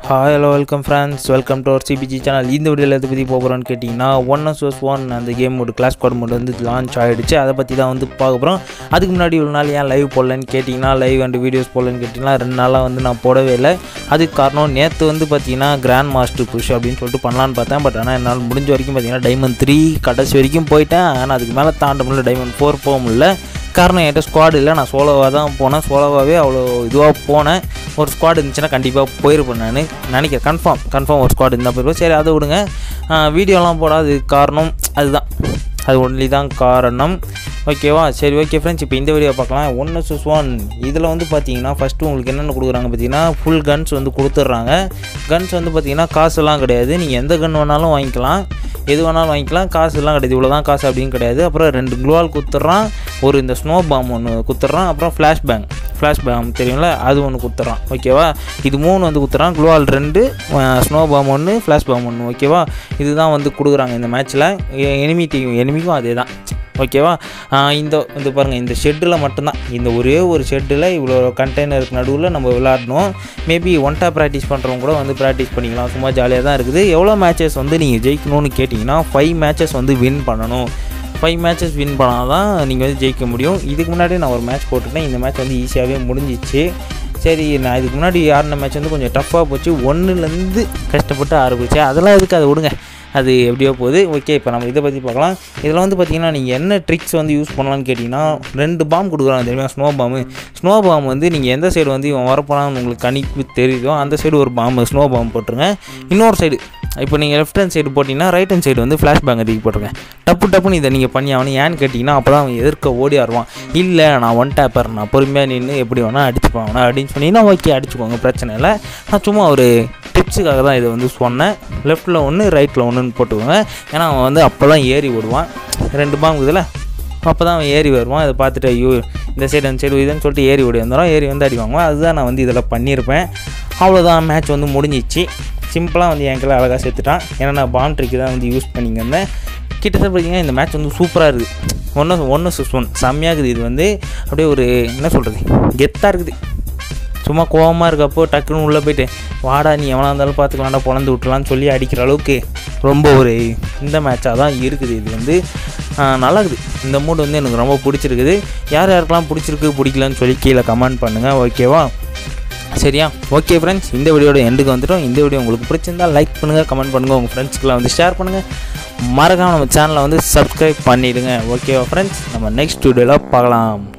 hi hello welcome friends welcome to our CBG channel இந்த வீடியோவில் எதை பற்றி போகிறோன்னு கேட்டிங்கன்னா ஒன் எஸ் ஒஸ் ஒன் அந்த கேம் ஒரு கிளாஸ் கோட் மோட் வந்து லான்ச் ஆகிடுச்சு அதை பற்றி தான் வந்து பார்க்க போகிறோம் அதுக்கு முன்னாடி இவ்வளோ நாள் ஏன் லைவ் போடலன்னு கேட்டிங்கன்னா லைவ் அண்ட் வீடியோஸ் போடலன்னு கேட்டிங்கன்னா ரெண்டு நாளாக வந்து நான் போடவே இல்லை அதுக்கு காரணம் நேற்று வந்து பார்த்தீங்கன்னா கிராண்ட் மாஸ்டர் புஷ் அப்படின்னு சொல்லிட்டு பண்ணலான்னு பார்த்தேன் பட் ஆனால் என்னால் முடிஞ்ச வரைக்கும் பார்த்தீங்கன்னா டைமண்ட் த்ரீ கடைசி வரைக்கும் போயிட்டேன் ஆனால் அதுக்கு மேலே தாண்ட முடியல டைமண்ட் ஃபோர் போக முடியல காரணம் என்கிட்ட ஸ்குவாட் இல்லை நான் சோலோவாக தான் போனேன் சோலோவாகவே அவ்வளோ இதுவாக போனேன் ஒரு ஸ்குவாட் இருந்துச்சுன்னா கண்டிப்பாக போயிருப்பேன் நான் நினைக்கிறேன் கன்ஃபார்ம் கன்ஃபார்ம் ஒரு ஸ்குவாட் இருந்தால் போயிருப்பேன் சரி அதை விடுங்க வீடியோலாம் போடாது காரணம் அதுதான் அது ஒன்லி தான் காரணம் ஓகேவா சரி ஓகே ஃப்ரெண்ட்ஸ் இப்போ இந்த வீடியோ பார்க்கலாம் ஒன் எஸ் ஒன் இதில் வந்து பார்த்தீங்கன்னா ஃபஸ்ட்டு உங்களுக்கு என்னென்ன கொடுக்குறாங்க பார்த்தீங்கன்னா ஃபுல் கன்ஸ் வந்து கொடுத்துட்றாங்க கன்ஸ் வந்து பார்த்தீங்கன்னா காசுலாம் கிடையாது நீங்கள் எந்த கன் வேணாலும் வாங்கிக்கலாம் எது வேணாலும் வாங்கிக்கலாம் காசுலாம் கிடையாது இவ்வளோ தான் காசு அப்படின்னு கிடையாது அப்புறம் ரெண்டு க்ளோவால் குத்துட்றான் ஒரு இந்த ஸ்னோ பாம் ஒன்று குத்துட்றான் அப்புறம் ஃப்ளாஷ் பேங் ஃப்ளாஷ் பேம் தெரியும்ல அது ஒன்று குத்துறான் ஓகேவா இது மூணு வந்து குத்துறான் க்ளோவால் ரெண்டு ஸ்னோ பாம் ஒன்று ஃப்ளாஷ் பாம் ஒன்று ஓகேவா இதுதான் வந்து கொடுக்குறாங்க இந்த மேட்ச்சில் எனிமி டீம் எனிமிக்கும் அதே தான் ஓகேவா இந்த இந்த பாருங்கள் இந்த ஷெட்டில் மட்டும்தான் இந்த ஒரே ஒரு ஷெட்டில் இவ்வளோ கண்டெய்னருக்கு நடுவில் நம்ம விளாடணும் மேபி ஒன் டா ப்ராக்டிஸ் பண்ணுறவங்க கூட வந்து ப்ராக்டிஸ் பண்ணிக்கலாம் சும்மா ஜாலியாக தான் இருக்குது எவ்வளோ மேட்சஸ் வந்து நீங்கள் ஜெயிக்கணும்னு கேட்டிங்கன்னா ஃபைவ் மேட்சஸ் வந்து வின் பண்ணணும் ஃபைவ் மேட்சஸ் வின் பண்ணால் தான் நீங்கள் வந்து ஜெயிக்க முடியும் இதுக்கு முன்னாடி நான் ஒரு மேட்ச் போட்டுட்டேன் இந்த மேட்ச் வந்து ஈஸியாகவே முடிஞ்சிச்சு சரி நான் இதுக்கு முன்னாடி ஆடின மேட்ச் வந்து கொஞ்சம் டஃப்பாக போச்சு ஒன்றுலேருந்து கஷ்டப்பட்டு ஆரம்பிச்சேன் அதெல்லாம் எதுக்கு அதை விடுங்க அது எப்படியோ போகுது ஓகே இப்போ நம்ம இதை பற்றி பார்க்கலாம் இதில் வந்து பார்த்திங்கன்னா நீங்கள் என்ன ட்ரிக்ஸ் வந்து யூஸ் பண்ணலான்னு கேட்டிங்கன்னா ரெண்டு பாம் கொடுக்குறாங்க தெரியுமா ஸ்னோ பாம்பு ஸ்னோ பாம் வந்து நீங்கள் எந்த சைடு வந்து இவன் வரப்போனான்னு உங்களுக்கு கணிப்பு தெரியுதோ அந்த சைடு ஒரு பாம்பு ஸ்னோ பாம் போட்டுருங்க இன்னொரு சைடு இப்போ நீங்கள் லெஃப்ட் ஹேண்ட் சைடு போட்டிங்கன்னா ரைட் ஹேண்ட் சைடு வந்து ஃப்ளாஷ் பேங்க் அதிகம் போட்டுருங்க டப்பு டப்புன்னு இதை நீங்கள் பண்ணி அவனு ஏன்னு கேட்டிங்கன்னா அப்போ தான் அவன் எதிர்க்க ஓடி வருவான் இல்லை நான் ஒன் டேப்பர் நான் பொறுமையாக நின்று எப்படி வேணால் அடிச்சுப்பான் அவனை அப்படின்னு சொன்னீங்கன்னா ஓகே அடிச்சுக்கோங்க பிரச்சனை இல்லை நான் சும்மா ஒரு டிப்ஸுக்காக தான் இதை வந்து சொன்னேன் லெஃப்ட்டில் ஒன்று ரைட்டில் ஒன்றுன்னு போட்டுக்கோங்க ஏன்னா அவன் வந்து அப்போ தான் ஏறி விடுவான் ரெண்டு பாம்பு இதில் அப்போ தான் அவன் ஏறி வருவான் இதை பார்த்துட்டு ஐயோ இந்த சைடு அந்த சைடு இதுன்னு சொல்லிட்டு ஏறி ஓடி வந்துடும் ஏறி வந்து அடி வாங்குவான் அதுதான் நான் வந்து இதில் பண்ணியிருப்பேன் அவ்வளோதான் மேட்ச் வந்து முடிஞ்சிச்சு சிம்பிளாக வந்து என் கையில் அழகாக சேர்த்துட்டான் ஏன்னா நான் பாம் ட்ரிக்கு தான் வந்து யூஸ் பண்ணியிருந்தேன் கிட்டத்தட்ட பார்த்தீங்கன்னா இந்த மேட்ச் வந்து சூப்பராக இருக்குது ஒன்று ஒன்று சிக்ஸ் ஒன் செம்மையாக இருக்குது இது வந்து அப்படியே ஒரு என்ன சொல்கிறது கெத்தாக இருக்குது சும்மா கோவமாக இருக்கப்போ டக்குன்னு உள்ளே போயிட்டு வாடா நீ எவனாக இருந்தாலும் பார்த்துக்கலாம்டா பொழந்து விட்டுலான்னு சொல்லி அடிக்கிற அளவுக்கு ரொம்ப ஒரு இந்த மேட்சாக தான் இருக்குது இது வந்து நல்லா இருக்குது இந்த மூடு வந்து எனக்கு ரொம்ப பிடிச்சிருக்குது யார் யாருக்கெல்லாம் பிடிச்சிருக்கு பிடிக்கலன்னு சொல்லி கீழே கமெண்ட் பண்ணுங்கள் ஓகேவா சரியா ஓகே ஃப்ரெண்ட்ஸ் இந்த வீடியோட எண்டுக்கு வந்துட்டோம் இந்த வீடியோ உங்களுக்கு பிடிச்சிருந்தால் லைக் பண்ணுங்கள் கமெண்ட் பண்ணுங்கள் உங்கள் ஃப்ரெண்ட்ஸ்க்கெலாம் வந்து ஷேர் பண்ணுங்கள் மறக்காம நம்ம சேனலை வந்து சப்ஸ்கிரைப் பண்ணிவிடுங்க ஓகேவா ஃப்ரெண்ட்ஸ் நம்ம நெக்ஸ்ட் வீடியோவில் பார்க்கலாம்